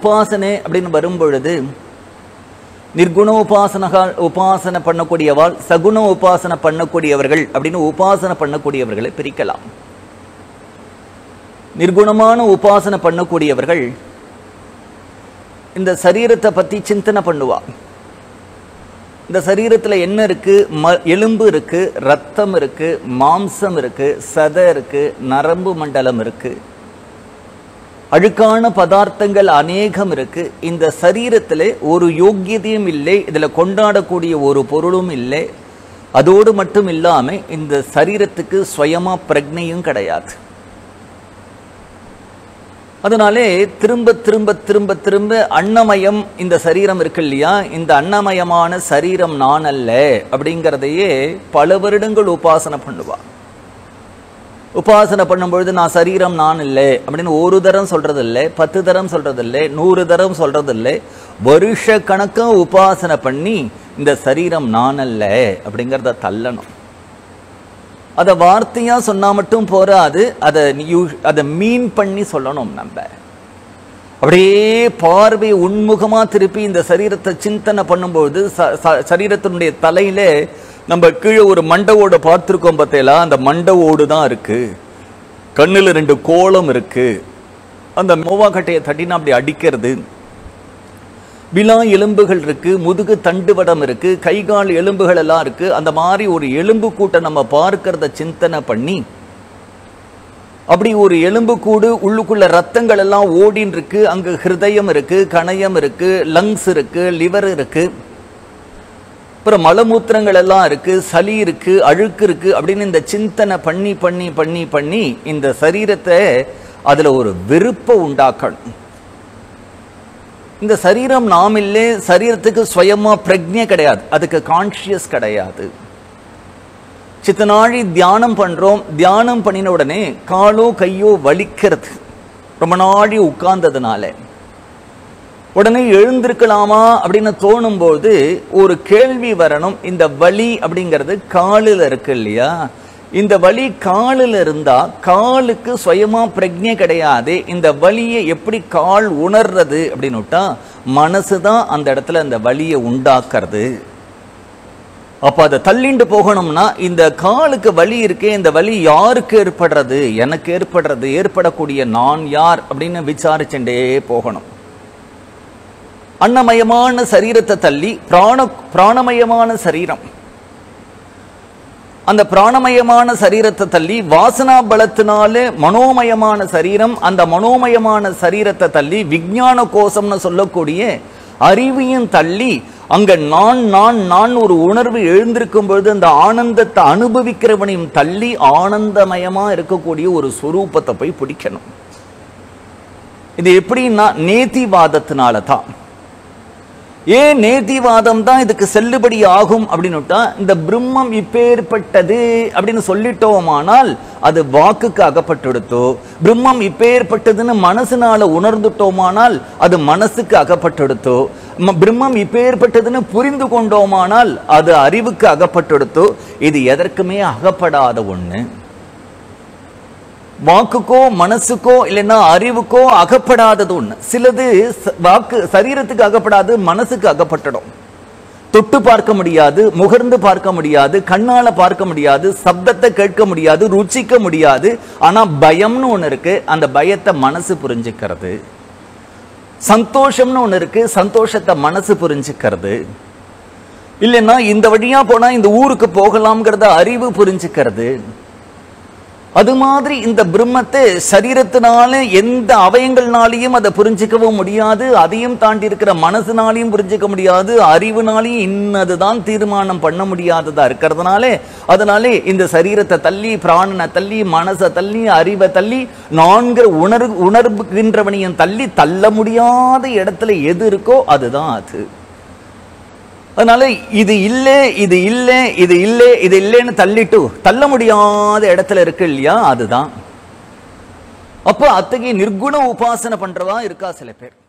உபாசனை அப்படின்னு வரும் பொழுது நிர்குண உபாசனகா உபாசனை பண்ணக்கூடியவாள் சகுண உபாசனை பண்ணக்கூடியவர்கள் அப்படின்னு உபாசனை பண்ணக்கூடியவர்களை பிரிக்கலாம் நிர்குணமான உபாசனை பண்ணக்கூடியவர்கள் இந்த சரீரத்தை பத்தி சிந்தனை பண்ணுவா இந்த சரீரத்துல என்ன இருக்கு ம எலும்பு இருக்கு ரத்தம் இருக்கு மாம்சம் இருக்கு சதை இருக்கு நரம்பு மண்டலம் இருக்கு அழுக்கான பதார்த்தங்கள் அநேகம் இருக்கு இந்த சரீரத்தில் ஒரு யோக்கியதையும் இல்லை இதுல கொண்டாடக்கூடிய ஒரு பொருளும் இல்லை அதோடு மட்டும் இல்லாம இந்த சரீரத்துக்கு சுயமா பிரக்னையும் கிடையாது அதனாலே திரும்ப திரும்ப திரும்ப திரும்ப அன்னமயம் இந்த சரீரம் இருக்கு இல்லையா இந்த அன்னமயமான சரீரம் நான் அல்ல அப்படிங்கிறதையே பல வருடங்கள் உபாசனை பண்ணுவா உபாசனை பண்ணும்பொழுது நான் சரீரம் நான் இல்லை அப்படின்னு ஒரு தரம் சொல்றது இல்லை பத்து தரம் சொல்றது இல்லை நூறு தரம் சொல்றது இல்லை வருஷ கணக்கா உபாசனை பண்ணி இந்த சரீரம் நான் அல்ல அப்படிங்கிறத தள்ளணும் அதை வார்த்தையா சொன்னா மட்டும் போராது அதை யூ- அதை மீன் பண்ணி சொல்லணும் நம்ம அப்படியே பார்வை உன்முகமா திருப்பி இந்த சரீரத்தை சிந்தனை பண்ணும்போது ச- ச- சரீரத்தினுடைய தலையில நம்ம கீழே ஒரு மண்டை ஓடு பார்த்துருக்கோம் பார்த்தீங்களா அந்த மண்டை ஓடு தான் இருக்கு கண்ணுல ரெண்டு கோலம் இருக்கு அந்த மோவாக்கட்டையை தட்டினா அப்படி அடிக்கிறது விலா எலும்புகள் இருக்கு முதுகு தண்டுவடம் இருக்கு கை கால் எலும்புகள் எல்லாம் இருக்கு அந்த மாதிரி ஒரு எலும்பு கூட்டை நம்ம பார்க்கறத சிந்தனை பண்ணி அப்படி ஒரு எலும்பு கூடு உள்ளுக்குள்ள ரத்தங்கள் எல்லாம் ஓடின்னு இருக்கு அங்க ஹிருதயம் இருக்கு கணையம் இருக்கு லங்ஸ் இருக்கு லிவர் இருக்கு அப்புறம் மலமூத்திரங்கள் எல்லாம் இருக்கு சளி இருக்கு அழுக்கு இருக்கு அப்படின்னு இந்த சிந்தனை பண்ணி பண்ணி பண்ணி பண்ணி இந்த சரீரத்தை அதுல ஒரு வெறுப்பை உண்டாக்கணும் இந்த சரீரம் நாம் இல்லை சரீரத்துக்கு சுயமா பிரக்ஞை கிடையாது அதுக்கு கான்ஷியஸ் கிடையாது சித்த நாழி தியானம் பண்றோம் தியானம் பண்ணின உடனே காலோ கையோ வலிக்கிறது ரொம்ப நாழி உட்கார்ந்ததுனால உடனே எழுந்திருக்கலாமா அப்படின்னு தோணும்போது ஒரு கேள்வி வரணும் இந்த வலி அப்படிங்கிறது காலில் இருக்கு இல்லையா இந்த வலி காலில் இருந்தா காலுக்கு சுயமா பிரக்ஞை கிடையாது இந்த வலியை எப்படி கால் உணர்றது அப்படின்னுட்டா மனசு தான் அந்த இடத்துல அந்த வலியை உண்டாக்குறது அப்ப அதை தள்ளிண்டு போகணும்னா இந்த காலுக்கு வலி இருக்கே இந்த வலி யாருக்கு ஏற்படுறது எனக்கு ஏற்படுறது ஏற்படக்கூடிய நான் யார் அப்படின்னு விசாரிச்சுட்டே போகணும் அன்னமயமான சரீரத்தை தள்ளி பிராண பிராணமயமான சரீரம் அந்த பிராணமயமான சரீரத்தை தள்ளி வாசனா பலத்தினாலே மனோமயமான சரீரம் அந்த மனோமயமான சரீரத்தை தள்ளி விஞ்ஞான கோஷம்னு சொல்லக்கூடிய அறிவையும் தள்ளி அங்க நான் நான் நான் ஒரு உணர்வு எழுந்திருக்கும் பொழுது அந்த ஆனந்தத்தை அனுபவிக்கிறவனையும் தள்ளி ஆனந்தமயமா இருக்கக்கூடிய ஒரு சுரூபத்தை போய் பிடிக்கணும் இது எப்படின்னா நேதிவாதத்தினால தான் ஏன் நேதிவாதம் தான் இதுக்கு செல்லுபடி ஆகும் அப்படின்னுட்டா இந்த பிரம்மம் இப்பேற்பட்டது அப்படின்னு சொல்லிட்டோமானால் அது வாக்குக்கு அகப்பட்டெடுத்தோ பிரம்மம் இப்பேற்பட்டதுன்னு மனசுனால உணர்ந்துட்டோமானால் அது மனசுக்கு அகப்பட்டெடுத்தோ ம- பிரம்மம் இப்பேற்பட்டதுன்னு புரிந்து கொண்டோமானால் அது அறிவுக்கு அகப்பட்டெடுத்தோ இது எதற்குமே அகப்படாத ஒண்ணு வாக்குக்கோ மனசுக்கோ இல்லைன்னா அறிவுக்கோ அகப்படாதது ஒண்ணு சிலது ச- வாக்கு சரீரத்துக்கு அகப்படாது மனசுக்கு அகப்பட்டுடும் தொட்டு பார்க்க முடியாது முகர்ந்து பார்க்க முடியாது கண்ணால பார்க்க முடியாது சப்தத்தை கேட்க முடியாது ருச்சிக்க முடியாது ஆனா பயம்னு ஒண்ணு இருக்கு அந்த பயத்தை மனசு புரிஞ்சுக்கிறது சந்தோஷம்னு ஒண்ணு இருக்கு சந்தோஷத்தை மனசு புரிஞ்சுக்கிறது இல்லைன்னா இந்த வழியா போனா இந்த ஊருக்கு போகலாம்ங்கிறத அறிவு புரிஞ்சுக்கிறது அது மாதிரி இந்த பிரம்மத்தை சரீரத்தினால எந்த அவயங்கள்னாலையும் அதை புரிஞ்சுக்கவும் முடியாது அதையும் தாண்டி இருக்கிற மனசுனாலையும் புரிஞ்சுக்க முடியாது அறிவுனாலையும் இன்னதுதான் தீர்மானம் பண்ண முடியாததா இருக்கிறதுனால அதனாலே இந்த சரீரத்தை தள்ளி பிராணனை தள்ளி மனசை தள்ளி அறிவை தள்ளி நான்கிற உணர்வு உணர்வுகின்றவனையும் தள்ளி தள்ள முடியாத இடத்துல எது இருக்கோ அதுதான் அது அதனால இது இல்லை இது இல்லை இது இல்லை இது இல்லைன்னு தள்ளிட்டு தள்ள முடியாத இடத்துல இருக்கு இல்லையா அதுதான் அப்போ அத்தகைய நிர்குண உபாசனை பண்றவா இருக்கா சில பேர்